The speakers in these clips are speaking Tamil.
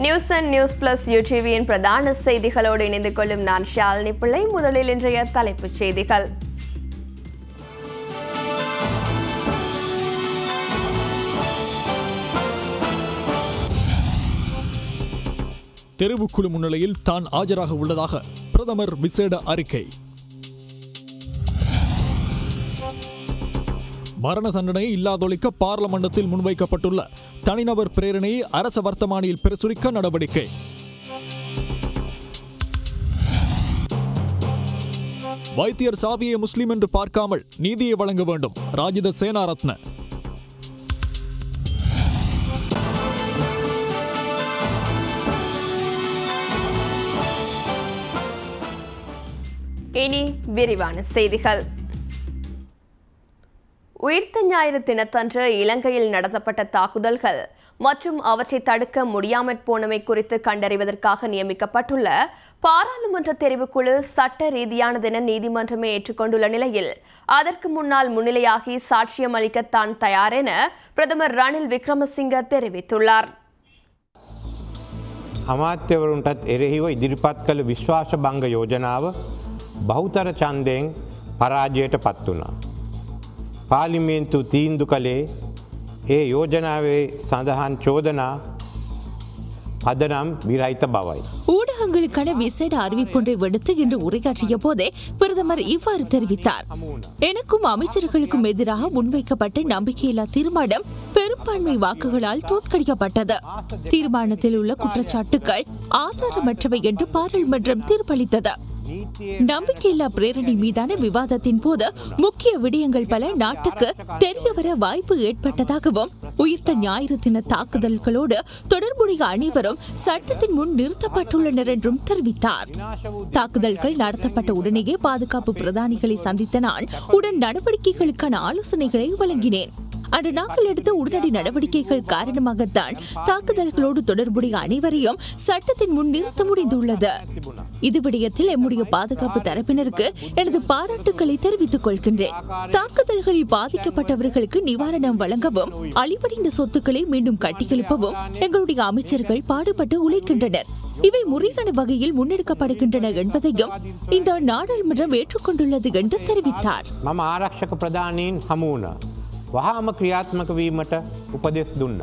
நியூஸ் அண்ட் நியூஸ் பிளஸ் யூடிவியின் பிரதான செய்திகளோடு இணைந்து கொள்ளும் நான் ஷாலினி பிள்ளை முதலில் இன்றைய தலைப்புச் செய்திகள் தெரிவுக்குழு முன்னிலையில் தான் ஆஜராக உள்ளதாக பிரதமர் விசேட அறிக்கை மரண தண்டனையை இல்லாதொழிக்க பார்லமன்றத்தில் முன்வைக்கப்பட்டுள்ள தனிநபர் பிரேரணையை அரச வர்த்தமானியில் பிரசுரிக்க நடவடிக்கை வைத்தியர் சாவியை முஸ்லிம் என்று பார்க்காமல் நீதியை வழங்க வேண்டும் ராஜித சேனாரத்ன இனி விரிவான செய்திகள் உயிர்த்த ஞாயிறு தினத்தன்று இலங்கையில் நடத்தப்பட்ட தாக்குதல்கள் மற்றும் அவற்றை தடுக்க முடியாமற் போனமை குறித்து கண்டறிவதற்காக நியமிக்கப்பட்டுள்ள பாராளுமன்ற தெரிவுக்குழு சட்ட ரீதியானதென நீதிமன்றமே ஏற்றுக்கொண்டுள்ள நிலையில் அதற்கு முன்னால் முன்னிலையாகி சாட்சியம் அளிக்க தான் தயார் என பிரதமர் ரணில் விக்ரமசிங்க தெரிவித்துள்ளார் අමාත්‍යවරුන්ටත් එරෙහිව ඉදිරිපත් කළ විශ්වාස භංග යෝජනාව බෞතර චන්දයෙන් පරාජයට පත් වුණා. පාලිමේන්තු තීන්දු කළේ ඒ යෝජනාවේ සඳහන් චෝදනා පදනම් විරහිත බවයි. ஊடகங்களுக்கான விசேட அறிவிப்பொன்றை விடுத்து இன்று உரையாற்றிய போதே பிரதமர் இவ்வாறு தெரிவித்தார் எனக்கும் அமைச்சர்களுக்கும் எதிராக முன்வைக்கப்பட்ட நம்பிக்கையில்லா தீர்மானம் பெரும்பான்மை வாக்குகளால் தோற்கடிக்கப்பட்டது தீர்மானத்தில் உள்ள குற்றச்சாட்டுகள் ஆதாரமற்றவை என்று பாராளுமன்றம் தீர்ப்பளித்தது நம்பிக்கையில்லா பிரேரணை மீதான விவாதத்தின் போது முக்கிய விடயங்கள் பல நாட்டுக்கு தெரியவர வாய்ப்பு ஏற்பட்டதாகவும் உயிர்த்த ஞாயிறு தின தாக்குதல்களோடு தொடர்புடைய அனைவரும் சட்டத்தின் முன் நிறுத்தப்பட்டுள்ளனர் என்றும் தெரிவித்தார் தாக்குதல்கள் நடத்தப்பட்ட உடனேயே பாதுகாப்பு பிரதானிகளை சந்தித்த நான் உடன் நடவடிக்கைகளுக்கான ஆலோசனைகளை வழங்கினேன் அன்று நாங்கள் எடுத்த உடனடி நடவடிக்கைகள் காரணமாகத்தான் தாக்குதல்களோடு தொடர்புடைய அனைவரையும் சட்டத்தின் முன் நிறுத்த முடிந்துள்ளது இது விடயத்தில் எம்முடைய பாதுகாப்பு தரப்பினருக்கு எனது பாராட்டுக்களை தெரிவித்துக் கொள்கின்றேன் தாக்குதல்களில் பாதிக்கப்பட்டவர்களுக்கு நிவாரணம் வழங்கவும் அழிவடைந்த சொத்துக்களை மீண்டும் கட்டியெழுப்பவும் எங்களுடைய அமைச்சர்கள் பாடுபட்டு உழைக்கின்றனர் இவை முறையான வகையில் முன்னெடுக்கப்படுகின்றன என்பதையும் இந்த நாடாளுமன்றம் ஏற்றுக்கொண்டுள்ளது என்று தெரிவித்தார் මම ආරක්ෂක ප්‍රධානයෙන් හමුවන. වහාම ක්‍රියාත්මක වීමට උපදෙස් දුන්න.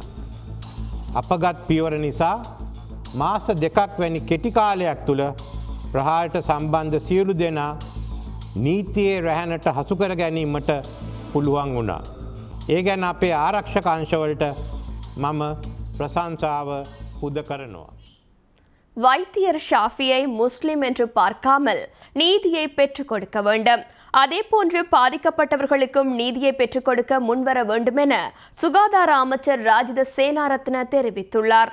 අපගත් පියවර නිසා මාස දෙකක් වැනි කෙටිකාලයක් තුළ ප්‍රහාට සම්බන්ධ සියලු දෙනා නීතියේ රැහැනට හසුකර ගැනීමට පුළුවන් වුණා. ඒ ගැන අපේ ආරක්ෂක අංශවලට මම ප්‍රසංසාව පුද කරනවා. வைத்தியர் ஷாஃபியை முஸ்லிம் என்று பார்க்காமல் நீதியை பெற்றுக் கொடுக்க வேண்டும் அதேபோன்று பாதிக்கப்பட்டவர்களுக்கும் நீதியை பெற்றுக் கொடுக்க முன்வர வேண்டும் என சுகாதார அமைச்சர் ராஜித சேனாரத்ன தெரிவித்துள்ளார்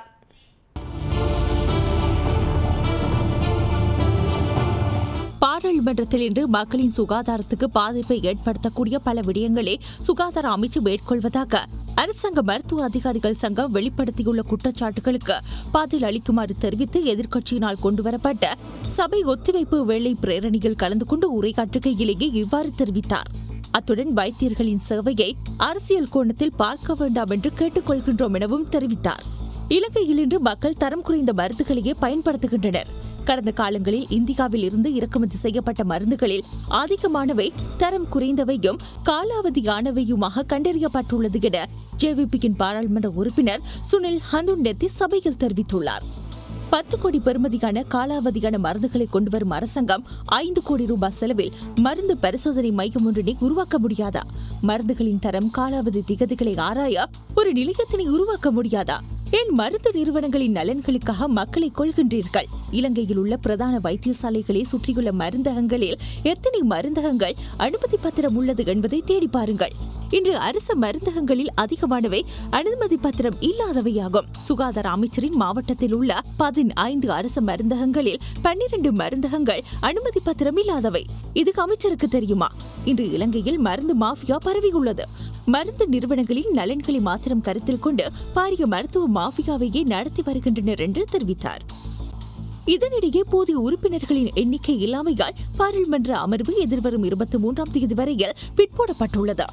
பாராளுமன்றத்தில் இன்று மக்களின் சுகாதாரத்துக்கு பாதிப்பை ஏற்படுத்தக்கூடிய பல விடயங்களை சுகாதார அமைச்சு மேற்கொள்வதாக அரசாங்க மருத்துவ அதிகாரிகள் சங்கம் வெளிப்படுத்தியுள்ள குற்றச்சாட்டுகளுக்கு பதில் அளிக்குமாறு தெரிவித்து எதிர்க்கட்சியினால் கொண்டுவரப்பட்ட சபை ஒத்திவைப்பு வேலை பிரேரணியில் கலந்து கொண்டு உரையாற்றுகையிலேயே இவ்வாறு தெரிவித்தார் அத்துடன் வைத்தியர்களின் சேவையை அரசியல் கோணத்தில் பார்க்க வேண்டாம் என்று கேட்டுக்கொள்கின்றோம் எனவும் தெரிவித்தார் இலங்கையில் இன்று மக்கள் தரம் குறைந்த மருந்துகளையே பயன்படுத்துகின்றனர் கடந்த காலங்களில் இந்தியாவில் இருந்து இறக்குமதி செய்யப்பட்ட மருந்துகளில் அதிகமானவை தரம் குறைந்தவையும் காலாவதியானவையுமாக கண்டறியப்பட்டுள்ளது என ஜேவிபியின் பாராளுமன்ற உறுப்பினர் சுனில் ஹந்துண்டெத்தி சபையில் தெரிவித்துள்ளார் பத்து கோடி பெறுமதியான காலாவதியான மருந்துகளை கொண்டு வரும் அரசாங்கம் ஐந்து கோடி ரூபாய் செலவில் மருந்து பரிசோதனை மையம் ஒன்றினை உருவாக்க முடியாதா மருந்துகளின் தரம் காலாவதி திகதிகளை ஆராய ஒரு நிலையத்தினை உருவாக்க முடியாதா ஏன் மருந்து நிறுவனங்களின் நலன்களுக்காக மக்களை கொள்கின்றீர்கள் இலங்கையில் உள்ள பிரதான வைத்தியசாலைகளை சுற்றியுள்ள மருந்தகங்களில் எத்தனை மருந்தகங்கள் அனுமதி பத்திரம் உள்ளது என்பதை தேடி பாருங்கள் இன்று அரசு மருந்தகங்களில் அதிகமானவை அனுமதி பத்திரம் இல்லாதவையாகும் சுகாதார அமைச்சரின் மாவட்டத்தில் உள்ள பதினைந்து அரசு மருந்தகங்களில் பன்னிரண்டு மருந்தகங்கள் அனுமதி பத்திரம் இல்லாதவை இதுக்கு அமைச்சருக்கு தெரியுமா இன்று இலங்கையில் மருந்து மாஃபியா பரவியுள்ளது மருந்து நிறுவனங்களின் நலன்களை மாத்திரம் கருத்தில் கொண்டு பாரிய மருத்துவ மாஃபியாவையே நடத்தி வருகின்றனர் என்று தெரிவித்தார் இதனிடையே போதிய உறுப்பினர்களின் எண்ணிக்கை இல்லாமையால் பாராளுமன்ற அமர்வு எதிர்வரும் இருபத்தி மூன்றாம் தேதி வரையில் பிற்போடப்பட்டுள்ளது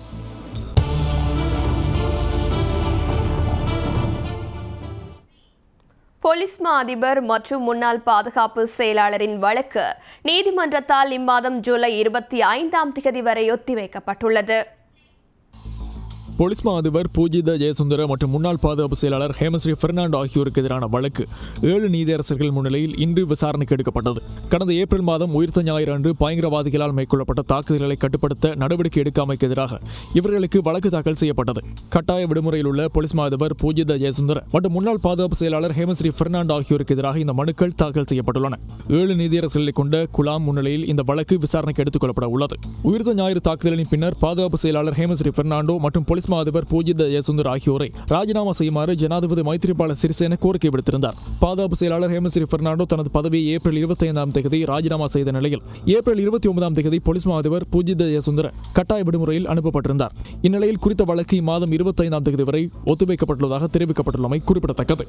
போலீஸ் மா அதிபர் மற்றும் முன்னாள் பாதுகாப்பு செயலாளரின் வழக்கு நீதிமன்றத்தால் இம்மாதம் ஜூலை இருபத்தி ஐந்தாம் தேதி வரை ஒத்திவைக்கப்பட்டுள்ளது போலீஸ் மா அதிபர் பூஜித ஜெயசுந்தர மற்றும் முன்னாள் பாதுகாப்பு செயலாளர் ஹேமஸ்ரீ பெர்னாண்டோ ஆகியோருக்கு எதிரான வழக்கு ஏழு நீதியரசர்கள் முன்னிலையில் இன்று விசாரணைக்கு எடுக்கப்பட்டது கடந்த ஏப்ரல் மாதம் உயிர்த்த ஞாயிறு அன்று பயங்கரவாதிகளால் மேற்கொள்ளப்பட்ட தாக்குதல்களை கட்டுப்படுத்த நடவடிக்கை எடுக்காமைக்கு எதிராக இவர்களுக்கு வழக்கு தாக்கல் செய்யப்பட்டது கட்டாய விடுமுறையில் உள்ள போலீஸ் மா அதிபர் பூஜித ஜெயசுந்தர மற்றும் முன்னாள் பாதுகாப்பு செயலாளர் ஹேமஸ்ரீ பெர்னாண்டோ ஆகியோருக்கு எதிராக இந்த மனுக்கள் தாக்கல் செய்யப்பட்டுள்ளன ஏழு நீதியரசர்களை கொண்ட குலாம் முன்னிலையில் இந்த வழக்கு விசாரணைக்கு எடுத்துக் கொள்ளப்பட உள்ளது உயிர்த்த ஞாயிறு தாக்குதலின் பின்னர் பாதுகாப்பு செயலாளர் ஹேமஸ்ரீ பெர்னாண்டோ மற்றும் போலீஸ் மா அதிபர் பூஜித ஜெயசுந்தர் ஆகியோரை ராஜினாமா செய்யுமாறு ஜனாதிபதி மைத்ரிபால சிறிசேன கோரிக்கை விடுத்திருந்தார் பாதுகாப்பு செயலாளர் ஹேமஸ்ரீ பெர்னாண்டோ தனது பதவியை ஏப்ரல் இருபத்தி ஐந்தாம் தேதி ராஜினாமா செய்த நிலையில் ஏப்ரல் இருபத்தி ஒன்பதாம் தேதி போலீஸ் மா அதிபர் பூஜித ஜெயசுந்தர் கட்டாய விடுமுறையில் அனுப்பப்பட்டிருந்தார் இந்நிலையில் குறித்த வழக்கு இம்மாதம் இருபத்தைந்தாம் தேதி வரை ஒத்திவைக்கப்பட்டுள்ளதாக தெரிவிக்கப்பட்டுள்ளமை குறிப்பிடத்தக்கது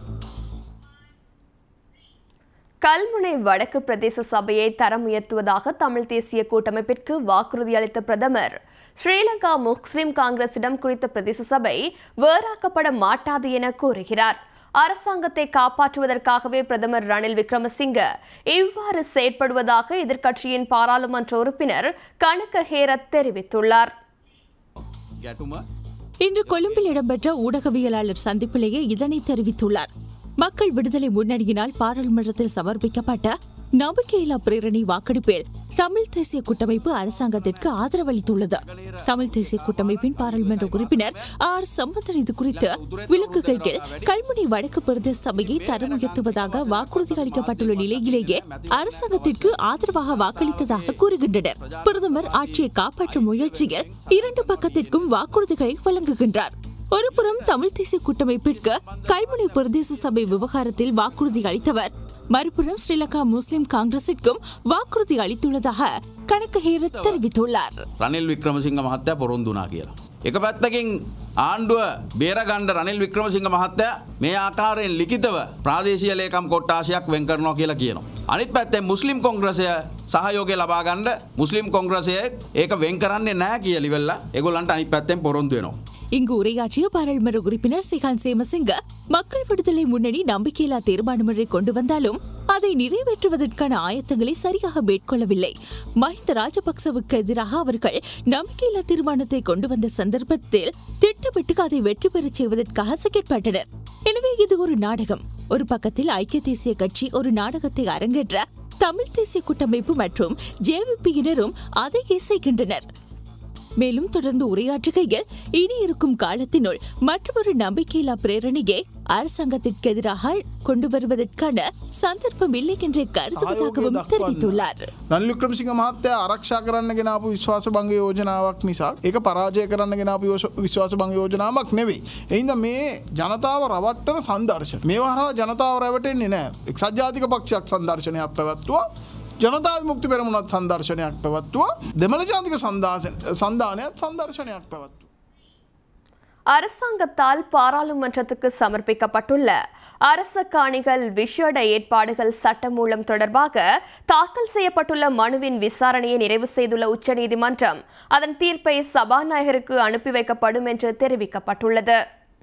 கல்முனை வடக்கு பிரதேச சபையை தரம் உயர்த்துவதாக தமிழ் தேசிய கூட்டமைப்பிற்கு வாக்குறுதி அளித்த பிரதமர் ஸ்ரீலங்கா முஸ்லிம் காங்கிரசிடம் குறித்த பிரதேச சபை வேறாக்கப்பட மாட்டாது என கூறுகிறார் அரசாங்கத்தை காப்பாற்றுவதற்காகவே பிரதமர் ரணில் விக்ரமசிங்க இவ்வாறு செயற்படுவதாக எதிர்க்கட்சியின் பாராளுமன்ற உறுப்பினர் கனக ஹேரத் தெரிவித்துள்ளார் ගැටුම இன்று கொழும்பில் இடம்பெற்ற ஊடகவியலாளர் சந்திப்பிலேயே இதனை தெரிவித்துள்ளார் மக்கள் விடுதலை முன்னணியினால் பாராளுமன்றத்தில் சமர்ப்பிக்கப்பட்ட நம்பிக்கையில்லா பிரேரணை வாக்கெடுப்பில் தமிழ் தேசிய கூட்டமைப்பு அரசாங்கத்திற்கு ஆதரவளித்துள்ளது தமிழ் தேசிய கூட்டமைப்பின் பாராளுமன்ற உறுப்பினர் ஆர் சம்பந்தன் இது குறித்து விளக்குகையில் கல்முனை வடக்கு பிரதேச சபையை தரம் உயர்த்துவதாக வாக்குறுதி அளிக்கப்பட்டுள்ள நிலையிலேயே அரசாங்கத்திற்கு ஆதரவாக வாக்களித்ததாக கூறுகின்றனர் பிரதமர் ஆட்சியை காப்பாற்றும் முயற்சியில் இரண்டு பக்கத்திற்கும் வாக்குறுதிகளை வழங்குகின்றார் ஒருபுறம் தமிழ் தேசிய கூட்டமைப்பிற்கு கல்முனை பிரதேச சபை விவகாரத்தில் வாக்குறுதி அளித்தவர் மறுபுறம் ஸ்ரீலங்கா முஸ்லிம் காங்கிரசிற்கும் வாக்குறுதி அளித்துள்ளதாக கணக்கு ஹேரத் தெரிவித்துள்ளார் රනිල් වික්‍රමසිංහ මහත්තයා පොරොන්දුනා කියලා. එක පැත්තකින් ආණ්ඩුව බේරගණ්ඩ රනිල් වික්‍රමසිංහ මහත්තයා මේ ආකාරයෙන් ලිකිතව ප්‍රාදේශීය ලේකම් කොට්ටාශයක් වෙන් කරනවා කියලා කියනවා. අනිත් පැත්තෙන් මුස්ලිම් කොංග්‍රසය සහයෝගය ලබාගණ්ඩ මුස්ලිම් කොංග්‍රසය ඒක වෙන් කරන්නේ නෑ කියලිවෙල්ලා එගොල්ලන්ට අනිත් පැත්තෙන් පොරොන්දු වෙනවා. இங்கு உரையாற்றிய பாராளுமன்ற உறுப்பினர் சிகான் சேமசிங்க மக்கள் விடுதலை முன்னணி நம்பிக்கையில்லா தீர்மானம் ஒன்றை கொண்டு வந்தாலும் அதை நிறைவேற்றுவதற்கான ஆயத்தங்களை சரியாக மேற்கொள்ளவில்லை மஹிந்த ராஜபக்சவுக்கு எதிராக அவர்கள் நம்பிக்கையில்லா தீர்மானத்தை கொண்டு வந்த சந்தர்ப்பத்தில் திட்டமிட்டு அதை வெற்றி பெறச் செய்வதற்காக செயற்பட்டனர் எனவே இது ஒரு நாடகம் ஒரு பக்கத்தில் ஐக்கிய தேசிய கட்சி ஒரு நாடகத்தை அரங்கேற்ற தமிழ் தேசிய கூட்டமைப்பு மற்றும் ஜேவிபியினரும் அதையே செய்கின்றனர் மேலும் தொடர்ந்து உரையாற்றுகையில் இனி இருக்கும் காலத்தினுள் மற்றொரு நம்பிக்கையில்லா பிரேரணையை அரசாங்கத்திற்கு எதிராக கொண்டு வருவதற்கான சந்தர்ப்பம் இல்லை என்று கருதுவதாகவும் தெரிவித்துள்ளார் රනිල් වික්‍රමසිංහ මහත්තයා ආරක්ෂා කරන්න ගෙනාපු විශ්වාස බංග යෝජනාවක් මිසක් ඒක පරාජය කරන්න ගෙනාපු යෝෂ- විශ්වාස බංග යෝජනාවක් නෙවෙයි. එහින්ද මේ ජනතාව රවට්ටන සංදර්ශන. මේ හරහා ජනතාව රැවටෙන්නේ නෑ එක්සත් ජාතික පක්ෂයක් සංදර්ශනයක් පැවැත්තුවා ජනතාව මුක්ති පෙරමුණත් සංදර්ශනයක් පැවැත්තුවා දෙමළ ජාතික සන්දාසන- සන්ධානයක් සංදර්ශනයක් පැවැත්තු. அரசாங்கத்தால் பாராளுமன்றத்துக்கு சமர்ப்பிக்கப்பட்டுள்ள அரச காணிகள் விஷேட ஏற்பாடுகள் சட்டமூலம் தொடர்பாக தாக்கல் செய்யப்பட்டுள்ள மனுவின் விசாரணையை நிறைவு செய்துள்ள உச்சநீதிமன்றம் அதன் தீர்ப்பை சபாநாயகருக்கு அனுப்பி வைக்கப்படும் என்று தெரிவிக்கப்பட்டுள்ளது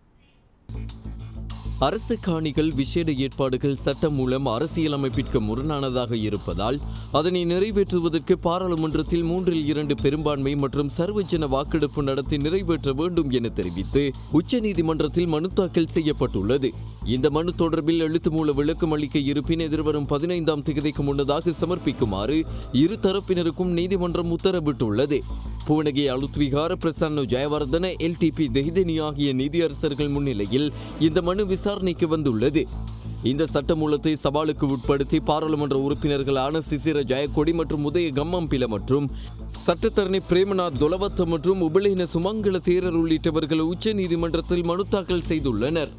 அரசு காணிகள் விசேட ஏற்பாடுகள் சட்டம் மூலம் அரசியலமைப்பிற்கு முரணானதாக இருப்பதால் அதனை நிறைவேற்றுவதற்கு பாராளுமன்றத்தில் மூன்றில் இரண்டு பெரும்பான்மை மற்றும் சர்வஜன வாக்கெடுப்பு நடத்தி நிறைவேற்ற வேண்டும் என தெரிவித்து உச்சநீதிமன்றத்தில் மனு தாக்கல் செய்யப்பட்டுள்ளது இந்த மனு தொடர்பில் எழுத்து மூல விளக்கம் அளிக்க இருப்பின் எதிர்வரும் பதினைந்தாம் தேதிக்கு முன்னதாக சமர்ப்பிக்குமாறு இரு தரப்பினருக்கும் நீதிமன்றம் உத்தரவிட்டுள்ளது பூனகி அலுத்விகார பிரசன்ன ஜெயவர்தன எல்டிபி தெஹிதனி ஆகிய நீதியரசர்கள் முன்னிலையில் இந்த மனு விசாரணைக்கு வந்துள்ளது இந்த சட்டமூலத்தை சவாலுக்கு உட்படுத்தி பாராளுமன்ற உறுப்பினர்களான சிசிர ஜெயக்கொடி மற்றும் உதய கம்மம்பில மற்றும் சட்டத்தரணி பிரேமநாத் தொலவத்த மற்றும் உபலேன சுமங்கல தேரர் உள்ளிட்டவர்கள் உச்ச நீதிமன்றத்தில் மனு தாக்கல் செய்துள்ளனர்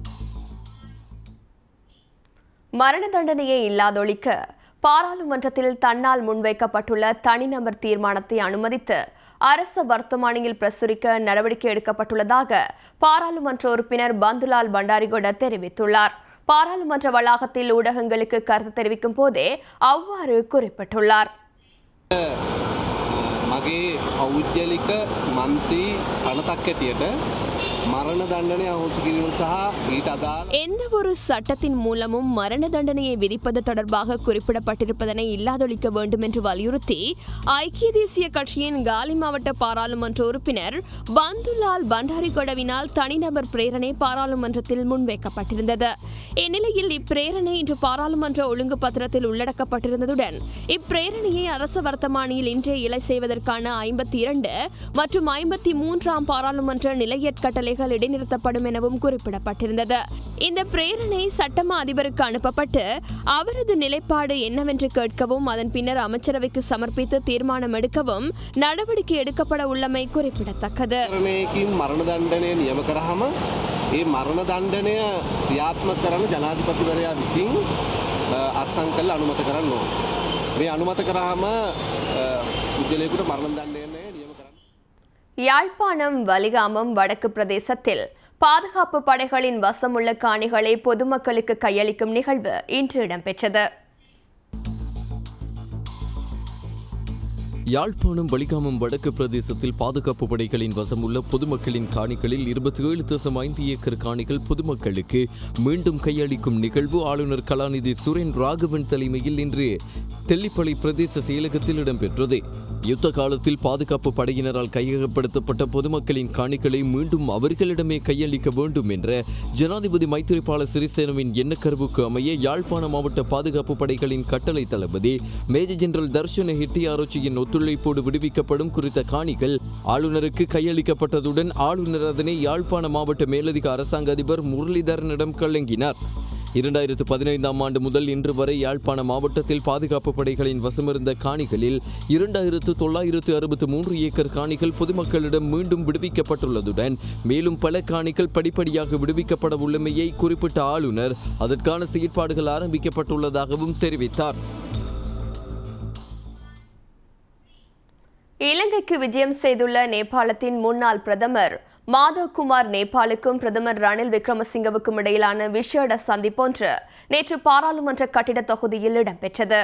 மரண தண்டனையை இல்லாதொழிக்க பாராளுமன்றத்தில் தன்னால் முன்வைக்கப்பட்டுள்ள தனிநபர் தீர்மானத்தை அனுமதித்து அரச வர்த்தமானியில் பிரசுரிக்க நடவடிக்கை எடுக்கப்பட்டுள்ளதாக பாராளுமன்ற உறுப்பினர் பந்துலால் பண்டாரிகொட தெரிவித்துள்ளார் பாராளுமன்ற வளாகத்தில் ஊடகங்களுக்கு கருத்து தெரிவிக்கும் போதே அவ்வாறு குறிப்பிட்டுள்ளார் මගේ පෞද්ගලික මන්ත්‍රී පනතක් ඇටියට මරණ දණ්ඩනය අහෝසි කිරීම සහ ඊට අදාළ எந்த ஒரு சட்டத்தின் மூலமும் மரண தண்டனையை விதிப்பது தொடர்பாக குறிப்பிடப்பட்டிருப்பதனை இல்லாதொழிக்க வேண்டும் என்று வலியுறுத்தி ஐக்கிய தேசிய கட்சியின் காலி மாவட்ட பாராளுமன்ற உறுப்பினர் பந்துலால் பண்டாரிகொடவினால் தனிநபர் பிரேரணை பாராளுமன்றத்தில் முன்வைக்கப்பட்டிருந்தது இந்நிலையில் இப்பிரேரணை இன்று பாராளுமன்ற ஒழுங்கு பத்திரத்தில் உள்ளடக்கப்பட்டிருந்ததுடன் இப்பிரேரணையை அரச வர்த்தமானியில் இன்றே இலை செய்வதற்கான ஐம்பத்தி இரண்டு மற்றும் ஐம்பத்தி மூன்றாம் பாராளுமன்ற நிலையற்கட்டளைகள் இடைநிறுத்தப்படும் எனவும் குறிப்பிடப்பட்டிருந்தது இந்த பிரேரணை சட்டமா அதிபருக்கு அனுப்பப்பட்டு அவரது நிலைப்பாடு என்னவென்று கேட்கவும் அதன் பின்னர் அமைச்சரவைக்கு சமர்ப்பித்து தீர்மானம் எடுக்கவும் நடவடிக்கை எடுக்கப்பட உள்ளமை குறிப்பிடத்தக்கது කරණයකින් මරණ දණ්ඩනය නියම කරහම ඒ මරණ දණ්ඩනය ක්‍රියාත්මක කරන ජනාධිපතිවරයා විසින් අ, අත්සන් කල්ල අනුමත කරන්න ඕන. මේ අනුමත කරහම පුද්ගලයකුට මරණ දණ්ඩයනය නියම කරන්න. யாழ்ப்பாணம் வலிகாமம் வடக்கு பிரதேசத்தில் பாதுகாப்பு படைகளின் வசமுள்ள காணிகளை பொதுமக்களுக்கு கையளிக்கும் நிகழ்வு இன்று இடம்பெற்றது யாழ்ப்பாணம் வலிகாமம் வடக்கு பிரதேசத்தில் பாதுகாப்பு படைகளின் வசமுள்ள பொதுமக்களின் காணிகளில் இருபத்தி ஏழு தசம் ஐந்து ஏக்கர் காணிகள் பொதுமக்களுக்கு மீண்டும் கையளிக்கும் நிகழ்வு ஆளுநர் கலாநிதி சுரேன் ராகவன் தலைமையில் இன்று தெல்லிப்பளை பிரதேச செயலகத்தில் இடம்பெற்றது யுத்த காலத்தில் பாதுகாப்பு படையினரால் கையகப்படுத்தப்பட்ட பொதுமக்களின் காணிகளை மீண்டும் அவர்களிடமே கையளிக்க வேண்டும் என்ற ஜனாதிபதி மைத்திரிபால சிறிசேனவின் எண்ணக்கருவுக்கு அமைய யாழ்ப்பாண மாவட்ட பாதுகாப்பு படைகளின் கட்டளை தளபதி மேஜர் ஜெனரல் தர்ஷன ஹெட்டியாரோச்சியின் ஒத்துழைப்போடு விடுவிக்கப்படும் குறித்த காணிகள் ஆளுநருக்கு கையளிக்கப்பட்டதுடன் ஆளுநர் அதனை யாழ்ப்பாண மாவட்ட மேலதிக அரசாங்க அதிபர் முரளிதரனிடம் கலங்கினார் இரண்டாயிரத்து பதினைந்தாம் ஆண்டு முதல் இன்று வரை யாழ்ப்பாண மாவட்டத்தில் பாதுகாப்பு படைகளின் வசமிருந்த காணிகளில் இரண்டாயிரத்து தொள்ளாயிரத்து அறுபத்து மூன்று ஏக்கர் காணிகள் பொதுமக்களிடம் மீண்டும் விடுவிக்கப்பட்டுள்ளதுடன் மேலும் பல காணிகள் படிப்படியாக விடுவிக்கப்பட உள்ளமையை குறிப்பிட்ட ஆளுநர் அதற்கான செயற்பாடுகள் ஆரம்பிக்கப்பட்டுள்ளதாகவும் தெரிவித்தார் இலங்கைக்கு விஜயம் செய்துள்ள நேபாளத்தின் முன்னாள் பிரதமர் மாதவ்குமார் நேபாளுக்கும் பிரதமர் ரணில் விக்ரமசிங்கவுக்கும் இடையிலான விசேட சந்திப்பொன்று நேற்று பாராளுமன்ற கட்டிட தொகுதியில் இடம்பெற்றது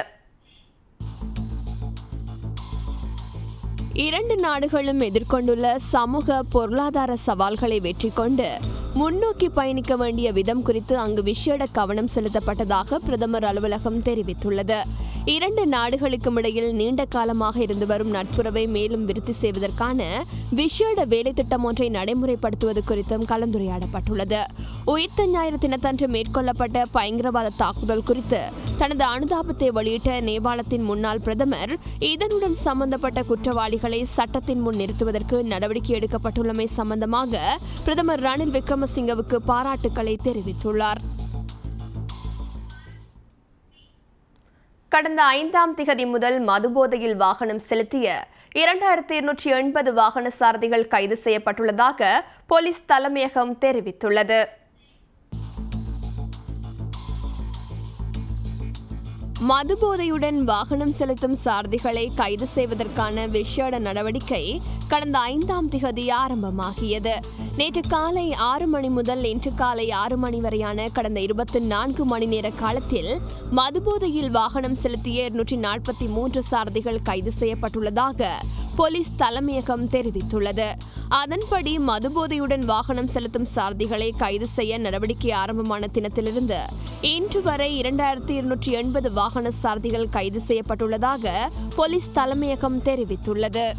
இரண்டு நாடுகளும் எதிர்கொண்டுள்ள சமூக பொருளாதார சவால்களை வெற்றி கொண்டு முன்னோக்கி பயணிக்க வேண்டிய விதம் குறித்து அங்கு விசேட கவனம் செலுத்தப்பட்டதாக பிரதமர் அலுவலகம் தெரிவித்துள்ளது இரண்டு நாடுகளுக்கும் இடையில் நீண்ட காலமாக இருந்து வரும் நட்புறவை மேலும் விருத்தி செய்வதற்கான விசேட வேலை திட்டம் ஒன்றை நடைமுறைப்படுத்துவது குறித்தும் கலந்துரையாடப்பட்டுள்ளது உயிர்த்த ஞாயிறு தினத்தன்று மேற்கொள்ளப்பட்ட பயங்கரவாத தாக்குதல் குறித்து தனது அனுதாபத்தை வெளியிட்ட நேபாளத்தின் முன்னாள் பிரதமர் இதனுடன் சம்பந்தப்பட்ட குற்றவாளிகளை சட்டத்தின் முன் நிறுத்துவதற்கு நடவடிக்கை எடுக்கப்பட்டுள்ளமை சம்பந்தமாக பிரதமர் ரணில் விக்ரமசிங்கவுக்கு பாராட்டுக்களை தெரிவித்துள்ளார் கடந்த ஐந்தாம் திகதி முதல் மதுபோதையில் வாகனம் செலுத்திய இரண்டாயிரத்தி இருநூற்றி எண்பது வாகன சாரதிகள் கைது செய்யப்பட்டுள்ளதாக போலீஸ் தலைமையகம் தெரிவித்துள்ளது மதுபோதையுடன் வாகனம் செலுத்தும் சாரதிகளை கைது செய்வதற்கான விசேட நடவடிக்கை கடந்த ஐந்தாம் திகதி ஆரம்பமாகியது நேற்று காலை ஆறு மணி முதல் இன்று காலை ஆறு மணி வரையான கடந்த இருபத்தி நான்கு மணி நேர காலத்தில் மதுபோதையில் வாகனம் செலுத்திய இருநூற்றி நாற்பத்தி மூன்று சாரதிகள் கைது செய்யப்பட்டுள்ளதாக போலீஸ் தலைமையகம் தெரிவித்துள்ளது அதன்படி மதுபோதையுடன் வாகனம் செலுத்தும் சாரதிகளை கைது செய்ய நடவடிக்கை ஆரம்பமான தினத்திலிருந்து இன்று வரை இரண்டாயிரத்தி இருநூற்றி எண்பது வாகன சாரதிகள் கைது செய்யப்பட்டுள்ளதாக போலீஸ் தலைமையகம் தெரிவித்துள்ளது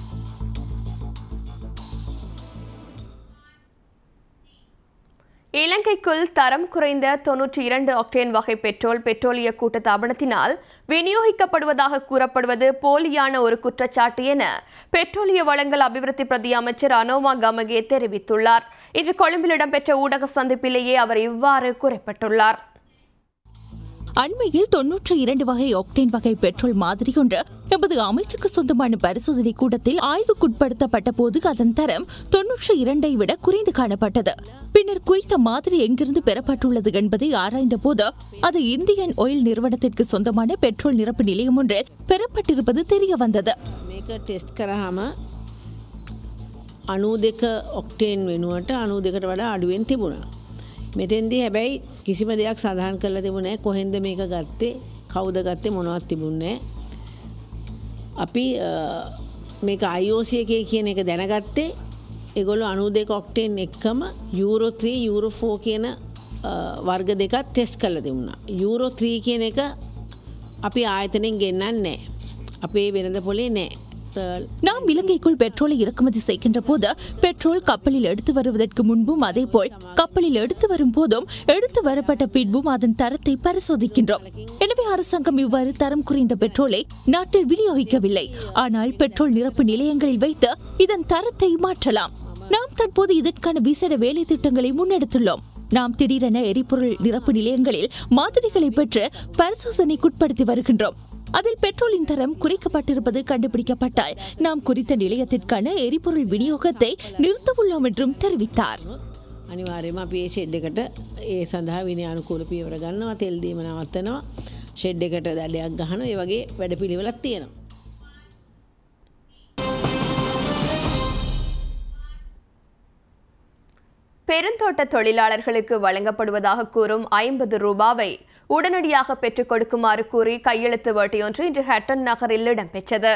இலங்கைக்குள் தரம் குறைந்த தொன்னூற்றி இரண்டு ஆக்டேன் வகை பெட்ரோல் பெட்ரோலிய கூட்டத்தாபனத்தினால் விநியோகிக்கப்படுவதாக கூறப்படுவது போலியான ஒரு குற்றச்சாட்டு என பெட்ரோலிய வளங்கள் அபிவிருத்தி பிரதி அமைச்சர் அனோமா கமகே தெரிவித்துள்ளார் இன்று கொழும்பில் இடம்பெற்ற ஊடக சந்திப்பிலேயே அவர் இவ்வாறு குறிப்பிட்டுள்ளார் அண்மையில் தொன்னூற்றி இரண்டு வகை ஒக்டேன் வகை பெட்ரோல் மாதிரி ஒன்று எமது அமைச்சுக்கு சொந்தமான பரிசோதனை கூடத்தில் ஆய்வுக்குட்படுத்தப்பட்ட போது அதன் தரம் தொன்னூற்றி இரண்டை விட குறைந்து காணப்பட்டது பின்னர் குறித்த மாதிரி எங்கிருந்து பெறப்பட்டுள்ளது என்பதை ஆராய்ந்த போது அது இந்தியன் ஆயில் நிறுவனத்திற்கு சொந்தமான பெட்ரோல் நிரப்பு நிலையம் ஒன்றில் பெறப்பட்டிருப்பது தெரிய வந்தது මේක ටෙස්ට් කරහම අනු දෙක ඔක්ටේන් වෙනුවට අනු දෙකට වඩා අඩුවෙන් තිබුණා. මෙතෙන්දී හැබැයි කිසිම දෙයක් සඳහන් කරලා තිබුණේ කොහෙන්ද මේක ගත්තේ කවුද ගත්තේ මොනවත් තිබුණේ අපි අ, මේක IOC එකේ කියන එක දැනගත්තේ එගොලු අනු දෙක ඔක්ටේන් එක්කම යුරෝත්‍රී යුරෝෆෝ කියන අ, වර්ග දෙකත් ටෙස්ට් කල දෙමුණා. යුරෝත්‍රී කියන එක අපි ආයතනෙන් ගෙන්නන්න නෑ. අපේ වෙනද පොලේ නෑ. நாம் இலங்கைக்குள் பெட்ரோலை இறக்குமதி செய்கின்ற போது பெட்ரோல் கப்பலில் எடுத்து வருவதற்கு முன்பும் அதேபோல் கப்பலில் எடுத்து வரும் போதும் எடுத்து வரப்பட்ட பின்பும் அதன் தரத்தை பரிசோதிக்கின்றோம் எனவே அரசாங்கம் இவ்வாறு தரம் குறைந்த பெட்ரோலை நாட்டில் விநியோகிக்கவில்லை ஆனால் பெட்ரோல் நிரப்பு நிலையங்களில் வைத்து இதன் தரத்தை மாற்றலாம் நாம் தற்போது இதற்கான விசேட வேலை திட்டங்களை முன்னெடுத்துள்ளோம் நாம் திடீரென எரிபொருள் நிரப்பு நிலையங்களில் மாதிரிகளை பெற்று பரிசோதனைக்குட்படுத்தி வருகின்றோம் அதில் பெட்ரோலின் தரம் குறைக்கப்பட்டிருப்பது கண்டுபிடிக்கப்பட்டால் நாம் குறித்த நிலையத்திற்கான எரிபொருள் விநியோகத்தை நிறுத்தவுள்ளோம் என்றும் தெரிவித்தார் අනිවාර්යම අපි ඒ ෂෙඩ් එකට ඒ සඳහා විනි අනුකූල පියවර ගන්නවා තෙල් දීම නවත්තනවා ෂෙඩ් එකට දඩයක් ගහන ඒ වගේ වැඩපිළිවෙලක් තියෙනවා. பெருந்தோட்ட தொழிலாளர்களுக்கு வழங்கப்படுவதாக கூறும் ஐம்பது ரூபாவை உடனடியாக பெற்றுக் கொடுக்குமாறு கூறி கையெழுத்து வேட்டையொன்று இன்று ஹட்டன் நகரில் இடம்பெற்றது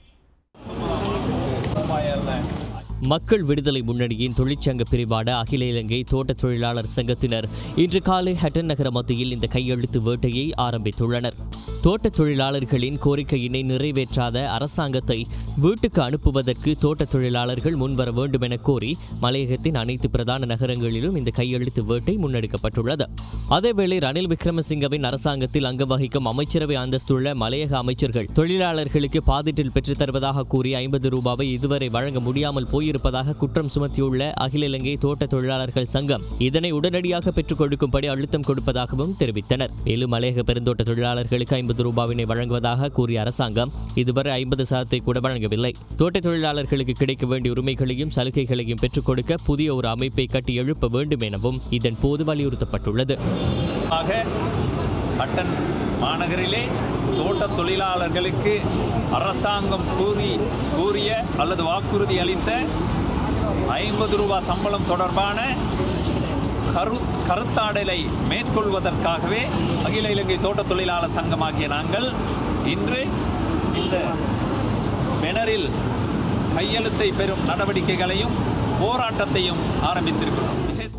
மக்கள் விடுதலை முன்னணியின் தொழிற்சங்க பிரிவான அகில இலங்கை தோட்டத் தொழிலாளர் சங்கத்தினர் இன்று காலை ஹட்டன் நகர மத்தியில் இந்த கையெழுத்து வேட்டையை ஆரம்பித்துள்ளனர் தோட்டத் தொழிலாளர்களின் கோரிக்கையினை நிறைவேற்றாத அரசாங்கத்தை வீட்டுக்கு அனுப்புவதற்கு தோட்டத் தொழிலாளர்கள் முன்வர வேண்டும் என கோரி மலையகத்தின் அனைத்து பிரதான நகரங்களிலும் இந்த கையெழுத்து வேட்டை முன்னெடுக்கப்பட்டுள்ளது அதேவேளை ரணில் விக்ரமசிங்கவின் அரசாங்கத்தில் அங்கம் வகிக்கும் அமைச்சரவை அந்தஸ்துள்ள மலையக அமைச்சர்கள் தொழிலாளர்களுக்கு பாதிட்டில் பெற்றுத் தருவதாக கூறி ஐம்பது ரூபாவை இதுவரை வழங்க முடியாமல் போயிருப்பதாக குற்றம் சுமத்தியுள்ள அகில இலங்கை தோட்ட தொழிலாளர்கள் சங்கம் இதனை உடனடியாக பெற்றுக் கொடுக்கும்படி அழுத்தம் கொடுப்பதாகவும் தெரிவித்தனர் மேலும் மலையக பெருந்தோட்ட தொழிலாளர்களுக்கு ஐம்பது ரூபாவினை வழங்குவதாக கூறிய அரசாங்கம் இதுவரை ஐம்பது சதத்தை கூட வழங்கவில்லை தோட்ட தொழிலாளர்களுக்கு கிடைக்க வேண்டிய உரிமைகளையும் சலுகைகளையும் பெற்றுக் கொடுக்க புதிய ஒரு அமைப்பை கட்டி எழுப்ப வேண்டும் எனவும் இதன் போது வலியுறுத்தப்பட்டுள்ளது ஆக பட்டன் மாநகரிலே தோட்ட தொழிலாளர்களுக்கு அரசாங்கம் கூறி கூறிய அல்லது வாக்குறுதி அளித்த ஐம்பது ரூபாய் சம்பளம் தொடர்பான கரு கருத்தாடலை மேற்கொள்வதற்காகவே அகில இலங்கை தோட்ட தொழிலாளர் சங்கமாகிய நாங்கள் இன்று இந்த பெனரில் கையெழுத்தை பெறும் நடவடிக்கைகளையும் போராட்டத்தையும் ஆரம்பித்திருக்கிறோம் விசேஷ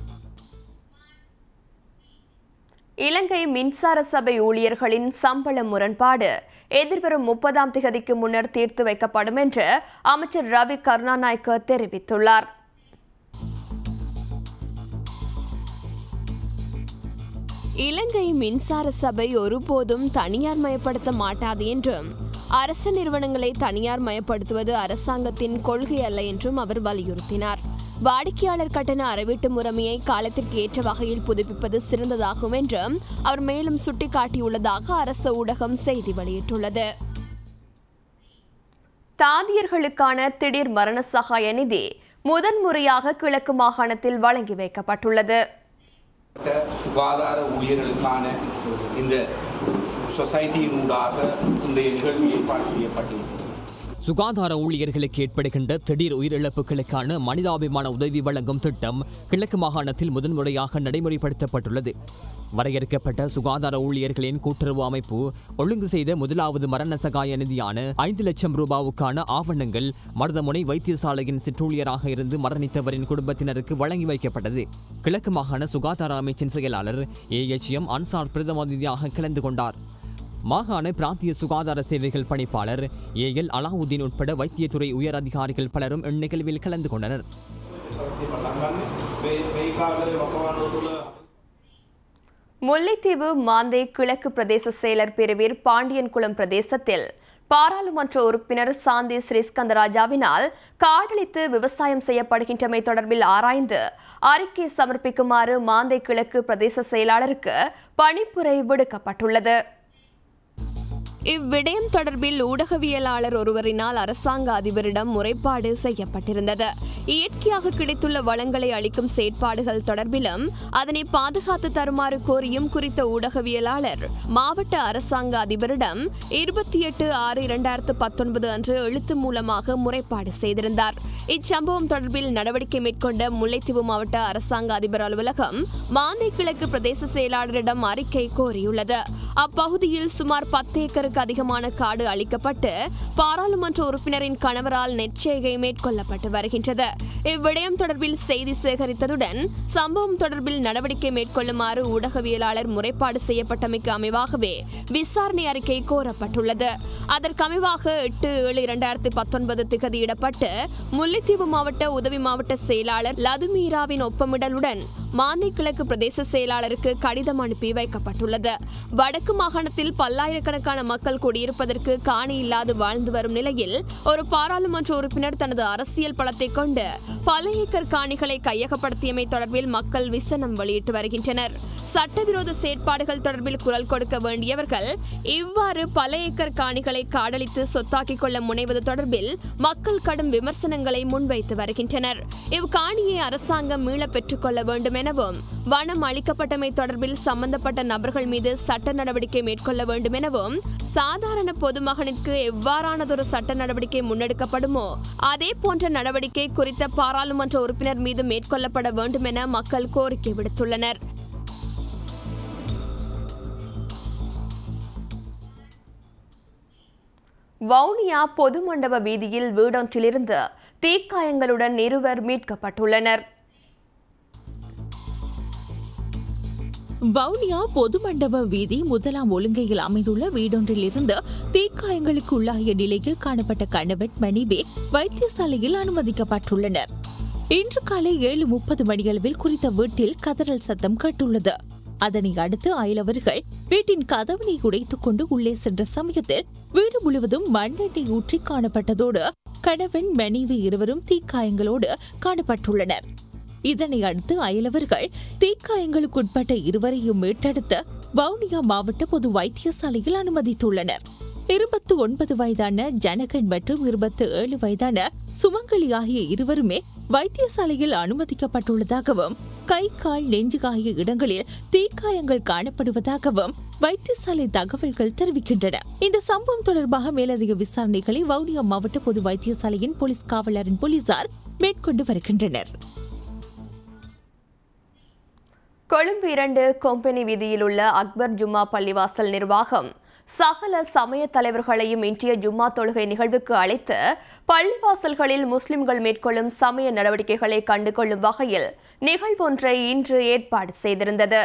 இலங்கை மின்சார சபை ஊழியர்களின் சம்பள முரண்பாடு எதிர்வரும் முப்பதாம் திகதிக்கு முன்னர் தீர்த்து வைக்கப்படும் என்று அமைச்சர் ரவி கருணாநாயக்க தெரிவித்துள்ளார் இலங்கை மின்சார சபை ஒருபோதும் தனியார் மயப்படுத்த மாட்டாது என்றும் அரசு நிறுவனங்களை தனியார் மயப்படுத்துவது அரசாங்கத்தின் கொள்கை அல்ல என்றும் அவர் வலியுறுத்தினார் வாடிக்கையாளர் கட்டண அறவீட்டு முறைமையை காலத்திற்கு ஏற்ற வகையில் புதுப்பிப்பது சிறந்ததாகும் என்றும் அவர் மேலும் சுட்டிக்காட்டியுள்ளதாக அரசு ஊடகம் செய்தி வெளியிட்டுள்ளது தாதியர்களுக்கான திடீர் மரண சகாய நிதி முதன்முறையாக கிழக்கு மாகாணத்தில் வழங்கி வைக்கப்பட்டுள்ளது சுகாதார ஊழியர்களுக்கான இந்த சொசைட்டியினூடாக இந்த நிகழ்வு ஏற்பாடு செய்யப்பட்டிருக்கிறது சுகாதார ஊழியர்களுக்கு ஏற்படுகின்ற திடீர் உயிரிழப்புகளுக்கான மனிதாபிமான உதவி வழங்கும் திட்டம் கிழக்கு மாகாணத்தில் முதன்முறையாக நடைமுறைப்படுத்தப்பட்டுள்ளது வரையறுக்கப்பட்ட சுகாதார ஊழியர்களின் கூட்டுறவு அமைப்பு ஒழுங்கு செய்த முதலாவது மரண சகாய நிதியான ஐந்து லட்சம் ரூபாவுக்கான ஆவணங்கள் மருதமுனை வைத்தியசாலையின் சிற்றூழியராக இருந்து மரணித்தவரின் குடும்பத்தினருக்கு வழங்கி வைக்கப்பட்டது கிழக்கு மாகாண சுகாதார அமைச்சின் செயலாளர் ஏஎச்எம் அன்சார் பிரதமதியாக கலந்து கொண்டார் மாகாண பிராந்திய சுகாதார சேவைகள் பணிப்பாளர் ஏ எல் அலாவுதீன் உட்பட வைத்தியத்துறை உயர் அதிகாரிகள் பலரும் இந்நிகழ்வில் கலந்து கொண்டனர் முல்லைத்தீவு மாந்தை கிழக்கு பிரதேச செயலர் பிரிவில் பாண்டியன்குளம் பிரதேசத்தில் பாராளுமன்ற உறுப்பினர் சாந்தி ஸ்ரீஸ்கந்தராஜாவினால் காடழித்து விவசாயம் செய்யப்படுகின்றமை தொடர்பில் ஆராய்ந்து அறிக்கை சமர்ப்பிக்குமாறு மாந்தை கிழக்கு பிரதேச செயலாளருக்கு பணிப்புரை விடுக்கப்பட்டுள்ளது இவ்விடயம் தொடர்பில் ஊடகவியலாளர் ஒருவரினால் அரசாங்க அதிபரிடம் முறைப்பாடு செய்யப்பட்டிருந்தது இயற்கையாக கிடைத்துள்ள வளங்களை அளிக்கும் செயற்பாடுகள் தொடர்பிலும் அதனை பாதுகாத்து தருமாறு கோரியும் குறித்த ஊடகவியலாளர் மாவட்ட அரசாங்க அதிபரிடம் இருபத்தி எட்டு ஆறு இரண்டாயிரத்து பத்தொன்பது அன்று எழுத்து மூலமாக முறைப்பாடு செய்திருந்தார் இச்சம்பவம் தொடர்பில் நடவடிக்கை மேற்கொண்ட முல்லைத்தீவு மாவட்ட அரசாங்க அதிபர் அலுவலகம் மாந்தை கிழக்கு பிரதேச செயலாளரிடம் அறிக்கை கோரியுள்ளது அப்பகுதியில் சுமார் பத்து ஏக்கருக்கு ஹெக்டேருக்கு அதிகமான காடு அளிக்கப்பட்டு பாராளுமன்ற உறுப்பினரின் கணவரால் நெற்செய்கை மேற்கொள்ளப்பட்டு வருகின்றது இவ்விடயம் தொடர்பில் செய்தி சேகரித்ததுடன் சம்பவம் தொடர்பில் நடவடிக்கை மேற்கொள்ளுமாறு ஊடகவியலாளர் முறைப்பாடு செய்யப்பட்டமைக்கு அமைவாகவே விசாரணை அறிக்கை கோரப்பட்டுள்ளது அதற்கமைவாக எட்டு ஏழு இரண்டாயிரத்தி பத்தொன்பது திகதியிடப்பட்டு முல்லைத்தீவு மாவட்ட உதவி மாவட்ட செயலாளர் லதுமீராவின் ஒப்பமிடலுடன் மாந்தை கிழக்கு பிரதேச செயலாளருக்கு கடிதம் அனுப்பி வைக்கப்பட்டுள்ளது வடக்கு மாகாணத்தில் பல்லாயிரக்கணக்கான மக்கள் குடியிருப்பதற்கு காணி இல்லாது வாழ்ந்து வரும் நிலையில் ஒரு பாராளுமன்ற உறுப்பினர் தனது அரசியல் பலத்தை கொண்டு பல ஏக்கர் காணிகளை கையகப்படுத்தியமை தொடர்பில் மக்கள் விசனம் வெளியிட்டு வருகின்றனர் சட்டவிரோத செயற்பாடுகள் தொடர்பில் குரல் கொடுக்க வேண்டியவர்கள் இவ்வாறு பல ஏக்கர் காணிகளை காடழித்து சொத்தாக்கிக் கொள்ள முனைவது தொடர்பில் மக்கள் கடும் விமர்சனங்களை முன்வைத்து வருகின்றனர் இவ் காணியை அரசாங்கம் மீள பெற்றுக்கொள்ள வேண்டும் எனவும் வனம் அளிக்கப்பட்டமை தொடர்பில் சம்பந்தப்பட்ட நபர்கள் மீது சட்ட நடவடிக்கை மேற்கொள்ள வேண்டும் எனவும் சாதாரண பொதுமகனுக்கு எவ்வாறானதொரு சட்ட நடவடிக்கை முன்னெடுக்கப்படுமோ அதே போன்ற நடவடிக்கை குறித்த பாராளுமன்ற உறுப்பினர் மீது மேற்கொள்ளப்பட வேண்டும் என மக்கள் கோரிக்கை விடுத்துள்ளனர் வவுனியா பொது மண்டப வீதியில் வீடொன்றிலிருந்து தீக்காயங்களுடன் இருவர் மீட்கப்பட்டுள்ளனர் வவுனியா பொது மண்டப வீதி முதலாம் ஒழுங்கையில் அமைந்துள்ள வீடொன்றில் இருந்து தீக்காயங்களுக்கு உள்ளாகிய நிலையில் காணப்பட்ட கணவன் மனைவி வைத்தியசாலையில் அனுமதிக்கப்பட்டுள்ளனர் இன்று காலை ஏழு முப்பது மணியளவில் குறித்த வீட்டில் கதறல் சத்தம் கேட்டுள்ளது அதனை அடுத்து அயலவர்கள் வீட்டின் கதவினை உடைத்துக் கொண்டு உள்ளே சென்ற சமயத்தில் வீடு முழுவதும் மண்ணெண்ணெய் ஊற்றி காணப்பட்டதோடு கணவன் மனைவி இருவரும் தீக்காயங்களோடு காணப்பட்டுள்ளனர் இதனை அடுத்து அயலவர்கள் தீக்காயங்களுக்குட்பட்ட இருவரையும் மீட்டெடுத்து வவுனியா மாவட்ட பொது வைத்தியசாலையில் அனுமதித்துள்ளனர் இருபத்து ஒன்பது வயதான ஜனகன் மற்றும் இருபத்து ஏழு வயதான சுமங்கலி ஆகிய இருவருமே வைத்தியசாலையில் அனுமதிக்கப்பட்டுள்ளதாகவும் கை கால் நெஞ்சு ஆகிய இடங்களில் தீக்காயங்கள் காணப்படுவதாகவும் வைத்தியசாலை தகவல்கள் தெரிவிக்கின்றன இந்த சம்பவம் தொடர்பாக மேலதிக விசாரணைகளை வவுனியா மாவட்ட பொது வைத்தியசாலையின் போலீஸ் காவலரின் போலீசார் மேற்கொண்டு வருகின்றனர் கொழும்பு இரண்டு கொம்பனி வீதியில் உள்ள அக்பர் ஜும்மா பள்ளிவாசல் நிர்வாகம் சகல சமய தலைவர்களையும் இன்றைய ஜும்மா தொழுகை நிகழ்வுக்கு அழைத்து பள்ளிவாசல்களில் முஸ்லிம்கள் மேற்கொள்ளும் சமய நடவடிக்கைகளை கண்டுகொள்ளும் வகையில் நிகழ்வொன்றை இன்று ஏற்பாடு செய்திருந்தது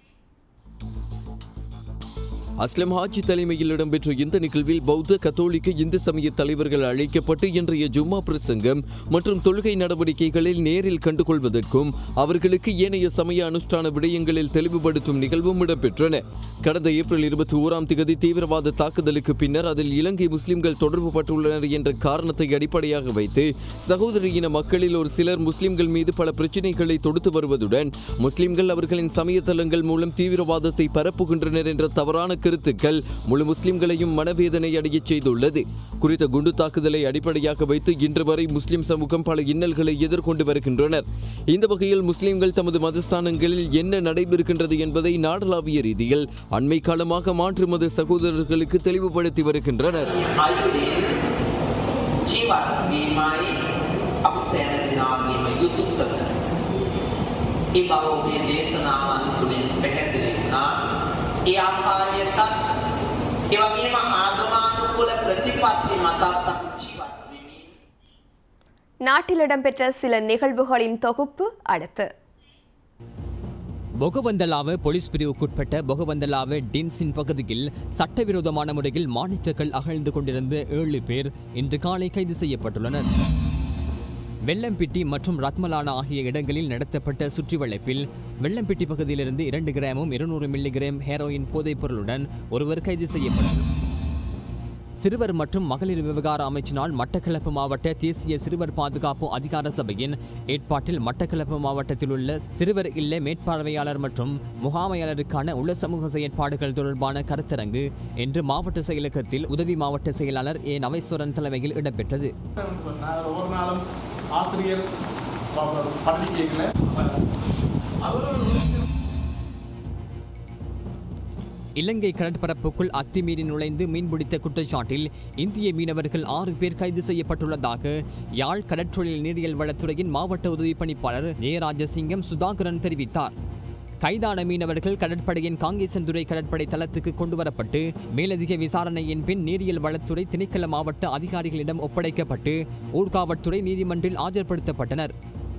அஸ்லம் ஹாஜி தலைமையில் இடம்பெற்ற இந்த நிகழ்வில் பௌத்த கத்தோலிக்க இந்து சமய தலைவர்கள் அழைக்கப்பட்டு இன்றைய ஜும்மா பிரசங்கம் மற்றும் தொழுகை நடவடிக்கைகளில் நேரில் கண்டுகொள்வதற்கும் அவர்களுக்கு ஏனைய சமய அனுஷ்டான விடயங்களில் தெளிவுபடுத்தும் நிகழ்வும் இடம்பெற்றன கடந்த ஏப்ரல் இருபத்தி ஓராம் திகதி தீவிரவாத தாக்குதலுக்கு பின்னர் அதில் இலங்கை முஸ்லிம்கள் தொடர்பு பட்டுள்ளனர் என்ற காரணத்தை அடிப்படையாக வைத்து சகோதரியின மக்களில் ஒரு சிலர் முஸ்லிம்கள் மீது பல பிரச்சினைகளை தொடுத்து வருவதுடன் முஸ்லிம்கள் அவர்களின் சமய தலங்கள் மூலம் தீவிரவாதத்தை பரப்புகின்றனர் என்ற தவறான கருத்துக்கள் முழு முஸ்லிம்களையும் மனவேதனை அடையச் செய்துள்ளது குறித்த குண்டு தாக்குதலை அடிப்படையாக வைத்து இன்று வரை முஸ்லிம் சமூகம் பல இன்னல்களை எதிர்கொண்டு வருகின்றனர் இந்த வகையில் முஸ்லிம்கள் தமது மதஸ்தானங்களில் என்ன நடைபெறுகின்றது என்பதை நாடளாவிய ரீதியில் அண்மை காலமாக மாற்று மத சகோதரர்களுக்கு தெளிவுபடுத்தி வருகின்றனர் ජීවත් වීමයි අප සෑම දෙනාගේම යුතුකම. ඒ බව ඔබේ දේශනාවන් තුළින් පැහැදිලි වුණා. ඒ ආකාරයටත් ඒ වගේම ආගමානුකූල ප්‍රතිපත්ති මතත් අපි ජීවත් වෙමින් நாட்டில் இடம்பெற்ற சில நிகழ்வுகளின் தொகுப்பு அடுத்து பொகவந்தலாவ போலீஸ் பிரிவுக்குட்பட்ட பொகவந்தலாவ டின்சின் பகுதியில் சட்டவிரோதமான முறையில் மானிட்டர்கள் அகழ்ந்து கொண்டிருந்த ஏழு பேர் இன்று காலை கைது செய்யப்பட்டுள்ளனர் வெள்ளம்பிட்டி மற்றும் ரத்மலானா ஆகிய இடங்களில் நடத்தப்பட்ட சுற்றிவளைப்பில் வெள்ளம்பிட்டி பகுதியிலிருந்து இரண்டு கிராமும் இருநூறு மில்லிகிராம் ஹேரோயின் போதைப் பொருளுடன் ஒருவர் கைது செய்யப்பட்டார் சிறுவர் மற்றும் மகளிர் விவகார அமைச்சினால் மட்டக்களப்பு மாவட்ட தேசிய சிறுவர் பாதுகாப்பு அதிகார சபையின் ஏற்பாட்டில் மட்டக்களப்பு மாவட்டத்தில் உள்ள சிறுவர் இல்ல மேற்பார்வையாளர் மற்றும் முகாமையாளருக்கான உள்ள சமூக செயற்பாடுகள் தொடர்பான கருத்தரங்கு இன்று மாவட்ட செயலகத்தில் உதவி மாவட்ட செயலாளர் ஏ நவேஸ்வரன் தலைமையில் இடம்பெற்றது நான் ஒவ்வொரு நாளும் ஆசிரியர் பள்ளி கேட்கல இலங்கை கடற்பரப்புக்குள் அத்துமீறி நுழைந்து மீன்பிடித்த குற்றச்சாட்டில் இந்திய மீனவர்கள் ஆறு பேர் கைது செய்யப்பட்டுள்ளதாக யாழ் கடற்றொழில் நீரியல் வளத்துறையின் மாவட்ட உதவி பணிப்பாளர் ஜெயராஜசிங்கம் சுதாகரன் தெரிவித்தார் கைதான மீனவர்கள் கடற்படையின் காங்கேசன்துறை கடற்படை தளத்துக்கு கொண்டுவரப்பட்டு மேலதிக விசாரணையின் பின் நீரியல் வளத்துறை திணைக்கள மாவட்ட அதிகாரிகளிடம் ஒப்படைக்கப்பட்டு ஊர்காவற்துறை நீதிமன்றில் ஆஜர்படுத்தப்பட்டனர்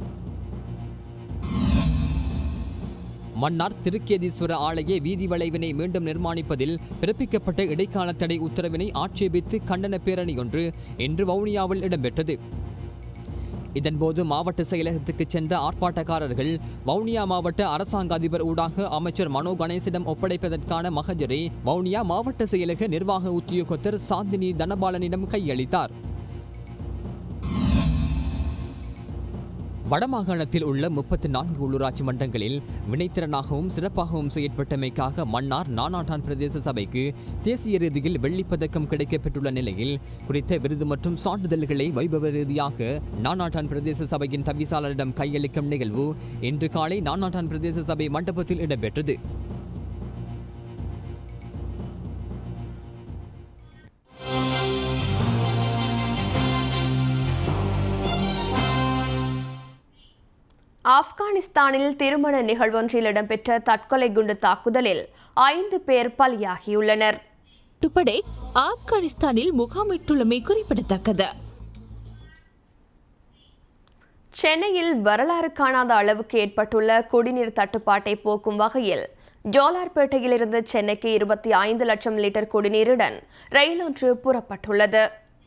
மன்னார் திருக்கேதீஸ்வர ஆலய வீதி வளைவினை மீண்டும் நிர்மாணிப்பதில் பிறப்பிக்கப்பட்ட இடைக்கால தடை உத்தரவினை ஆட்சேபித்து கண்டன பேரணி ஒன்று இன்று வவுனியாவில் இடம்பெற்றது இதன்போது மாவட்ட செயலகத்துக்கு சென்ற ஆர்ப்பாட்டக்காரர்கள் வவுனியா மாவட்ட அரசாங்க அதிபர் ஊடாக அமைச்சர் மனோ கணேசிடம் ஒப்படைப்பதற்கான மகஜரை வவுனியா மாவட்ட செயலக நிர்வாக உத்தியோகத்தர் சாந்தினி தனபாலனிடம் கையளித்தார் வடமாகாணத்தில் உள்ள முப்பத்தி நான்கு உள்ளூராட்சி மன்றங்களில் வினைத்திறனாகவும் சிறப்பாகவும் செயற்பட்டமைக்காக மன்னார் நானாட்டான் பிரதேச சபைக்கு தேசிய ரீதியில் வெள்ளிப் பதக்கம் கிடைக்கப்பெற்றுள்ள நிலையில் குறித்த விருது மற்றும் சான்றிதழ்களை வைபவ ரீதியாக நானாட்டான் பிரதேச சபையின் தவிசாளரிடம் கையளிக்கும் நிகழ்வு இன்று காலை நானாட்டான் பிரதேச சபை மண்டபத்தில் இடம்பெற்றது ஆப்கானிஸ்தானில் திருமண நிகழ்வொன்றில் இடம்பெற்ற தற்கொலை குண்டு தாக்குதலில் ஐந்து பேர் பலியாகியுள்ளனர் படை ஆப்கானிஸ்தானில் முகாமிட்டுள்ளமை குறிப்பிடத்தக்கது சென்னையில் வரலாறு காணாத அளவுக்கு ஏற்பட்டுள்ள குடிநீர் தட்டுப்பாட்டை போக்கும் வகையில் ஜோலார்பேட்டையிலிருந்து சென்னைக்கு இருபத்தி ஐந்து லட்சம் லிட்டர் குடிநீருடன் ரயில் ஒன்று புறப்பட்டுள்ளது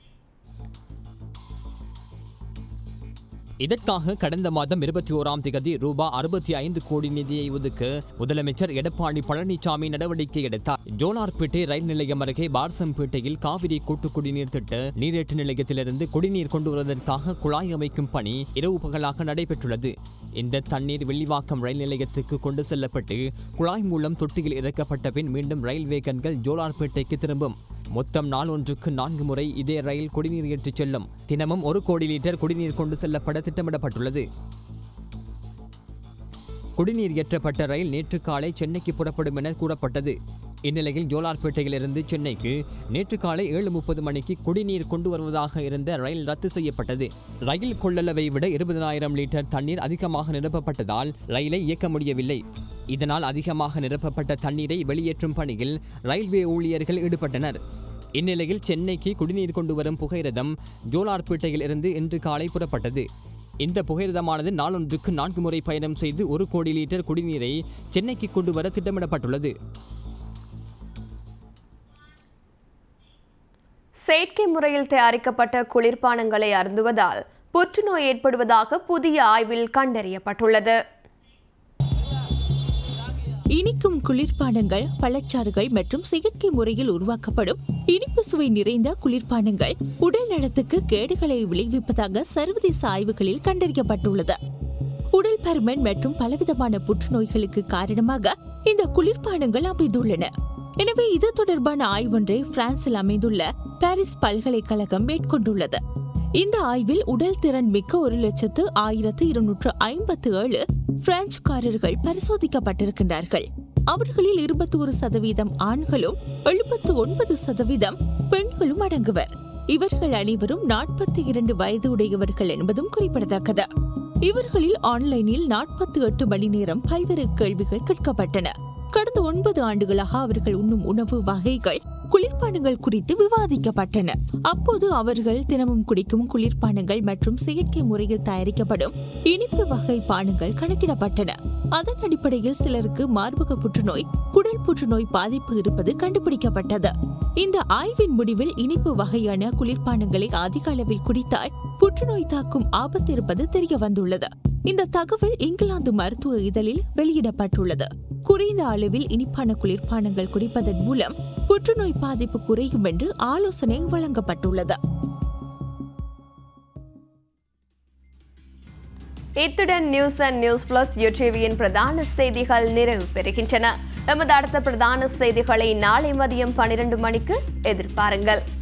இதற்காக கடந்த மாதம் இருபத்தி ஓராம் தேதி ரூபாய் அறுபத்தி ஐந்து கோடி நிதியை ஒதுக்க முதலமைச்சர் எடப்பாடி பழனிசாமி நடவடிக்கை எடுத்தார் ஜோலார்பேட்டை ரயில் நிலையம் அருகே பார்சம்பேட்டையில் காவிரி கூட்டு குடிநீர் திட்ட நீரேற்று நிலையத்திலிருந்து குடிநீர் கொண்டு வருவதற்காக குழாய் அமைக்கும் பணி இரவு பகலாக நடைபெற்றுள்ளது இந்த தண்ணீர் வெள்ளிவாக்கம் ரயில் நிலையத்துக்கு கொண்டு செல்லப்பட்டு குழாய் மூலம் தொட்டியில் இறக்கப்பட்ட பின் மீண்டும் ரயில் வேகன்கள் ஜோலார்பேட்டைக்கு திரும்பும் மொத்தம் நாள் ஒன்றுக்கு நான்கு முறை இதே ரயில் குடிநீர் ஏற்றிச் செல்லும் தினமும் ஒரு கோடி லிட்டர் குடிநீர் கொண்டு செல்லப்பட திட்டமிடப்பட்டுள்ளது குடிநீர் ஏற்றப்பட்ட ரயில் நேற்று காலை சென்னைக்கு புறப்படும் என கூறப்பட்டது இந்நிலையில் ஜோலார்பேட்டையிலிருந்து சென்னைக்கு நேற்று காலை ஏழு முப்பது மணிக்கு குடிநீர் கொண்டு வருவதாக இருந்த ரயில் ரத்து செய்யப்பட்டது ரயில் கொள்ளளவை விட இருபதனாயிரம் லிட்டர் தண்ணீர் அதிகமாக நிரப்பப்பட்டதால் ரயிலை இயக்க முடியவில்லை இதனால் அதிகமாக நிரப்பப்பட்ட தண்ணீரை வெளியேற்றும் பணியில் ரயில்வே ஊழியர்கள் ஈடுபட்டனர் இந்நிலையில் சென்னைக்கு குடிநீர் கொண்டு வரும் புகையிரதம் ஜோலார்பேட்டையில் இருந்து இன்று காலை புறப்பட்டது இந்த புகையிரதமானது நாளொன்றுக்கு நான்கு முறை பயணம் செய்து ஒரு கோடி லிட்டர் குடிநீரை சென்னைக்கு கொண்டு வர திட்டமிடப்பட்டுள்ளது செயற்கை முறையில் தயாரிக்கப்பட்ட குளிர்பானங்களை அருந்துவதால் புற்றுநோய் ஏற்படுவதாக புதிய ஆய்வில் கண்டறியப்பட்டுள்ளது இனிக்கும் குளிர்பானங்கள் பழச்சாறுகள் மற்றும் செயற்கை முறையில் உருவாக்கப்படும் இனிப்பு சுவை நிறைந்த குளிர்பானங்கள் உடல் நலத்துக்கு கேடுகளை விளைவிப்பதாக சர்வதேச ஆய்வுகளில் கண்டறியப்பட்டுள்ளது உடல் பருமன் மற்றும் பலவிதமான புற்றுநோய்களுக்கு காரணமாக இந்த குளிர்பானங்கள் அமைந்துள்ளன எனவே இது தொடர்பான ஆய்வொன்றை பிரான்சில் அமைந்துள்ள பாரிஸ் பல்கலைக்கழகம் மேற்கொண்டுள்ளது இந்த ஆய்வில் உடல் திறன் மிக்க ஒரு லட்சத்து ஆயிரத்து இருநூற்று ஐம்பத்து ஏழு பிரெஞ்சுக்காரர்கள் பரிசோதிக்கப்பட்டிருக்கின்றார்கள் அவர்களில் இருபத்தி ஒரு சதவீதம் ஆண்களும் எழுபத்து ஒன்பது சதவீதம் பெண்களும் அடங்குவர் இவர்கள் அனைவரும் நாற்பத்தி இரண்டு வயது உடையவர்கள் என்பதும் குறிப்பிடத்தக்கது இவர்களில் ஆன்லைனில் நாற்பத்தி எட்டு மணி நேரம் பல்வேறு கேள்விகள் கேட்கப்பட்டன கடந்த ஒன்பது ஆண்டுகளாக அவர்கள் உண்ணும் உணவு வகைகள் குளிர்பானங்கள் குறித்து விவாதிக்கப்பட்டன அப்போது அவர்கள் தினமும் குடிக்கும் குளிர்பானங்கள் மற்றும் செயற்கை முறையில் தயாரிக்கப்படும் இனிப்பு வகை பானங்கள் கணக்கிடப்பட்டன அதன் அடிப்படையில் சிலருக்கு மார்பக புற்றுநோய் குடல் புற்றுநோய் பாதிப்பு இருப்பது கண்டுபிடிக்கப்பட்டது இந்த ஆய்வின் முடிவில் இனிப்பு வகையான குளிர்பானங்களை அதிக அளவில் குடித்தால் புற்றுநோய் தாக்கும் ஆபத்து இருப்பது தெரிய வந்துள்ளது இந்த தகவல் இங்கிலாந்து மருத்துவ இதழில் வெளியிடப்பட்டுள்ளது குறைந்த அளவில் இனிப்பான குளிர்பானங்கள் குடிப்பதன் மூலம் புற்றுநோய் பாதிப்பு குறையும் என்று ஆலோசனை வழங்கப்பட்டுள்ளது இத்துடன் நியூஸ் அண்ட் நியூஸ் பிளஸ் யூடிவியின் பிரதான செய்திகள் நிறைவு பெறுகின்றன எமது அடுத்த பிரதான செய்திகளை நாளை மதியம் பன்னிரண்டு மணிக்கு எதிர்பாருங்கள்